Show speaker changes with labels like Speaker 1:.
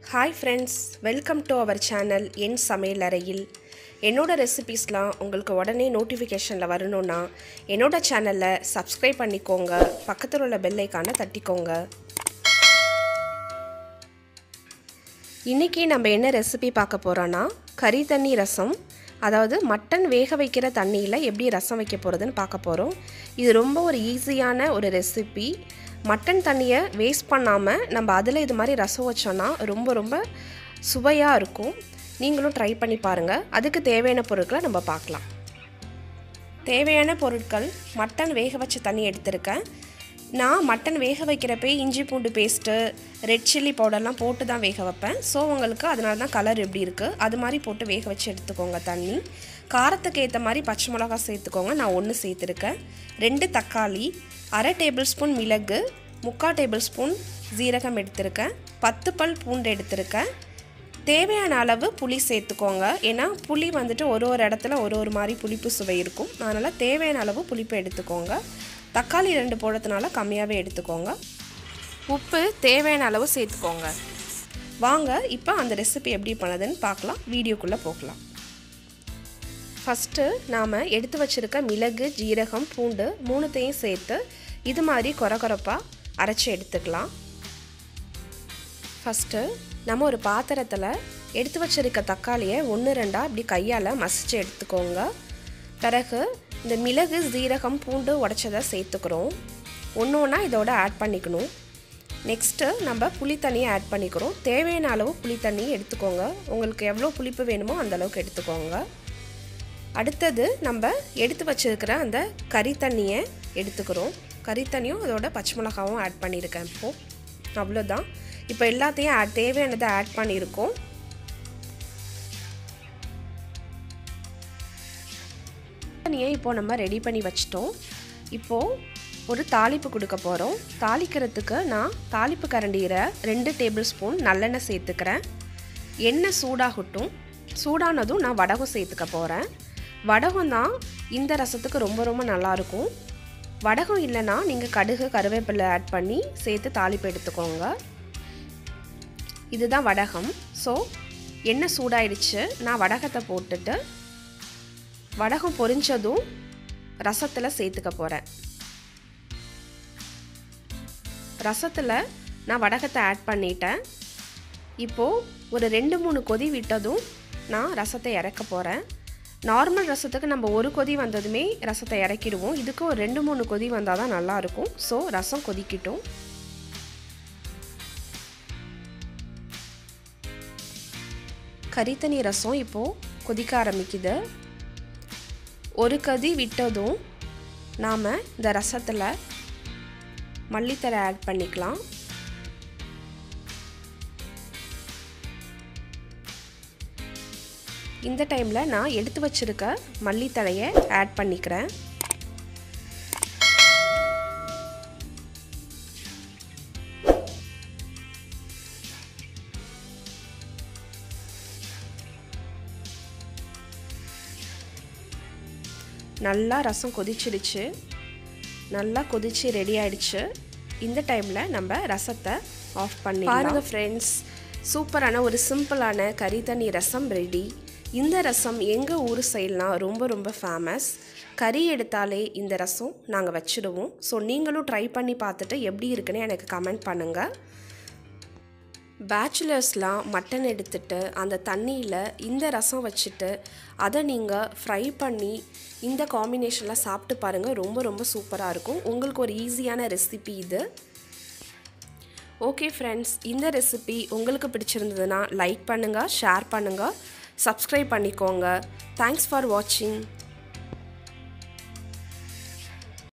Speaker 1: hi friends welcome to our channel என் சமையல் அறையில் என்னோட ரெசிபீஸ்லாம் உங்களுக்கு உடனே நோட்டிஃபிகேஷனில் வரணும்னா என்னோட சேனலை சப்ஸ்கிரைப் பண்ணிக்கோங்க பக்கத்தில் உள்ள பெல் ஐக்கானை தட்டிக்கோங்க இன்றைக்கி நம்ம என்ன ரெசிபி பார்க்க போகிறோன்னா கறி தண்ணி ரசம் அதாவது மட்டன் வேக வைக்கிற தண்ணியில் எப்படி ரசம் வைக்க போகிறதுன்னு பார்க்க போகிறோம் இது ரொம்ப ஒரு ஈஸியான ஒரு ரெசிபி மட்டன் தண்ணியை வேஸ்ட் பண்ணாமல் நம்ம அதில் இது மாதிரி ரசம் வச்சோன்னா ரொம்ப ரொம்ப சுவையாக இருக்கும் நீங்களும் ட்ரை பண்ணி பாருங்கள் அதுக்கு தேவையான பொருட்களை நம்ம பார்க்கலாம் தேவையான பொருட்கள் மட்டன் வேக வச்ச தண்ணி எடுத்திருக்கேன் நான் மட்டன் வேக வைக்கிறப்ப இஞ்சி பூண்டு பேஸ்ட்டு ரெட் சில்லி பவுடர்லாம் போட்டு தான் வேக வைப்பேன் ஸோ உங்களுக்கு அதனால தான் கலர் எப்படி இருக்குது அது மாதிரி போட்டு வேக வச்சு எடுத்துக்கோங்க தண்ணி காரத்துக்கு ஏற்ற மாதிரி பச்சை மிளகா சேர்த்துக்கோங்க நான் ஒன்று சேர்த்துருக்கேன் ரெண்டு தக்காளி அரை டேபிள் ஸ்பூன் மிளகு முக்கால் டேபிள் ஸ்பூன் ஜீரகம் எடுத்திருக்கேன் பத்து பல் பூண்டு எடுத்திருக்கேன் தேவையான அளவு புளி சேர்த்துக்கோங்க ஏன்னா புளி வந்துட்டு ஒரு ஒரு இடத்துல ஒரு ஒரு மாதிரி புளிப்பு சுவை இருக்கும் அதனால் தேவையான அளவு புளிப்பு எடுத்துக்கோங்க தக்காளி ரெண்டு போடுறதுனால கம்மியாகவே எடுத்துக்கோங்க உப்பு தேவையான அளவு சேர்த்துக்கோங்க வாங்க இப்போ அந்த ரெசிபி எப்படி பண்ணதுன்னு பார்க்கலாம் வீடியோக்குள்ளே போகலாம் ஃபஸ்ட்டு நாம் எடுத்து வச்சுருக்க மிளகு ஜீரகம் பூண்டு மூணுத்தையும் சேர்த்து இது மாதிரி கொர கொரப்பாக அரைச்சி எடுத்துக்கலாம் ஃபஸ்ட்டு நம்ம ஒரு பாத்திரத்தில் எடுத்து வச்சிருக்க தக்காளியை ஒன்று ரெண்டாக இப்படி கையால் மசித்து எடுத்துக்கோங்க பிறகு இந்த மிளகு ஜீரகம் பூண்டு உடச்சதை சேர்த்துக்கிறோம் ஒன்று ஒன்றா இதோட ஆட் பண்ணிக்கணும் நெக்ஸ்ட்டு நம்ம புளி தண்ணியை ஆட் பண்ணிக்கிறோம் தேவையான அளவு புளி தண்ணி எடுத்துக்கோங்க உங்களுக்கு எவ்வளோ புளிப்பு வேணுமோ அந்த அளவுக்கு எடுத்துக்கோங்க அடுத்தது நம்ம எடுத்து வச்சுருக்கிற அந்த கறி தண்ணியை எடுத்துக்கிறோம் கறி தண்ணியும் அதோட பச்சை மிளகாவும் ஆட் பண்ணியிருக்கேன் இப்போது அவ்வளோதான் இப்போ எல்லாத்தையும் ஆட் தேவையானதை ஆட் பண்ணியிருக்கோம் தண்ணியை இப்போது நம்ம ரெடி பண்ணி வச்சிட்டோம் இப்போது ஒரு தாளிப்பு கொடுக்க போகிறோம் தாளிக்கிறதுக்கு நான் தாளிப்பு கரண்டியில் ரெண்டு டேபிள் ஸ்பூன் நல்லெண்ணெய் சேர்த்துக்கிறேன் எண்ணெய் சூடாகட்டும் சூடானதும் நான் வடகம் சேர்த்துக்க போகிறேன் வடகம் தான் இந்த ரசத்துக்கு ரொம்ப ரொம்ப நல்லாயிருக்கும் வடகம் இல்லைன்னா நீங்கள் கடுகு கருவேப்பிலை ஆட் பண்ணி சேர்த்து தாளிப்பு எடுத்துக்கோங்க இதுதான் வடகம் ஸோ எண்ணெய் சூடாயிடுச்சு நான் வடகத்தை போட்டுட்டு வடகம் பொரிஞ்சதும் ரசத்தில் சேர்த்துக்க போகிறேன் ரசத்தில் நான் வடகத்தை ஆட் பண்ணிட்டேன் இப்போது ஒரு ரெண்டு மூணு கொதி விட்டதும் நான் ரசத்தை இறக்க போகிறேன் நார்மல் ரசத்துக்கு நம்ம ஒரு கொதி வந்ததுமே ரசத்தை இறக்கிடுவோம் இதுக்கு ஒரு ரெண்டு மூணு கொதி வந்தால் தான் நல்லாயிருக்கும் ஸோ ரசம் கொதிக்கட்டும் கறித்தனி ரசம் இப்போது கொதிக்க ஆரம்பிக்குது ஒரு கதி விட்டதும் நாம் இந்த ரசத்தில் மல்லித்தலை ஆட் பண்ணிக்கலாம் இந்த டைமில் நான் எடுத்து வச்சுருக்க மல்லித்தழையை ஆட் பண்ணிக்கிறேன் நல்லா ரசம் கொதிச்சிடுச்சு நல்லா கொதிச்சு ரெடி ஆயிடுச்சு இந்த டைமில் நம்ம ரசத்தை ஆஃப் பண்ணி பாருங்க ஃப்ரெண்ட்ஸ் சூப்பரான ஒரு சிம்பிளான கறி தண்ணி ரசம் ரெடி இந்த ரசம் எங்கள் ஊர் சைட்லாம் ரொம்ப ரொம்ப ஃபேமஸ் கறி எடுத்தாலே இந்த ரசம் நாங்கள் வச்சுடுவோம் ஸோ நீங்களும் ட்ரை பண்ணி பார்த்துட்டு எப்படி இருக்குன்னு எனக்கு கமெண்ட் பண்ணுங்கள் பேச்சுலர்ஸ்லாம் மட்டன் எடுத்துட்டு அந்த தண்ணியில் இந்த ரசம் வச்சுட்டு அதை நீங்கள் ஃப்ரை பண்ணி இந்த காம்பினேஷனில் சாப்பிட்டு பாருங்கள் ரொம்ப ரொம்ப சூப்பராக இருக்கும் உங்களுக்கு ஒரு ஈஸியான ரெசிபி இது ஓகே ஃப்ரெண்ட்ஸ் இந்த ரெசிபி உங்களுக்கு பிடிச்சிருந்ததுன்னா லைக் பண்ணுங்கள் ஷேர் பண்ணுங்கள் சப்ஸ்கிரைப் பண்ணிக்கோங்க தேங்க்ஸ் ஃபார் வாட்சிங்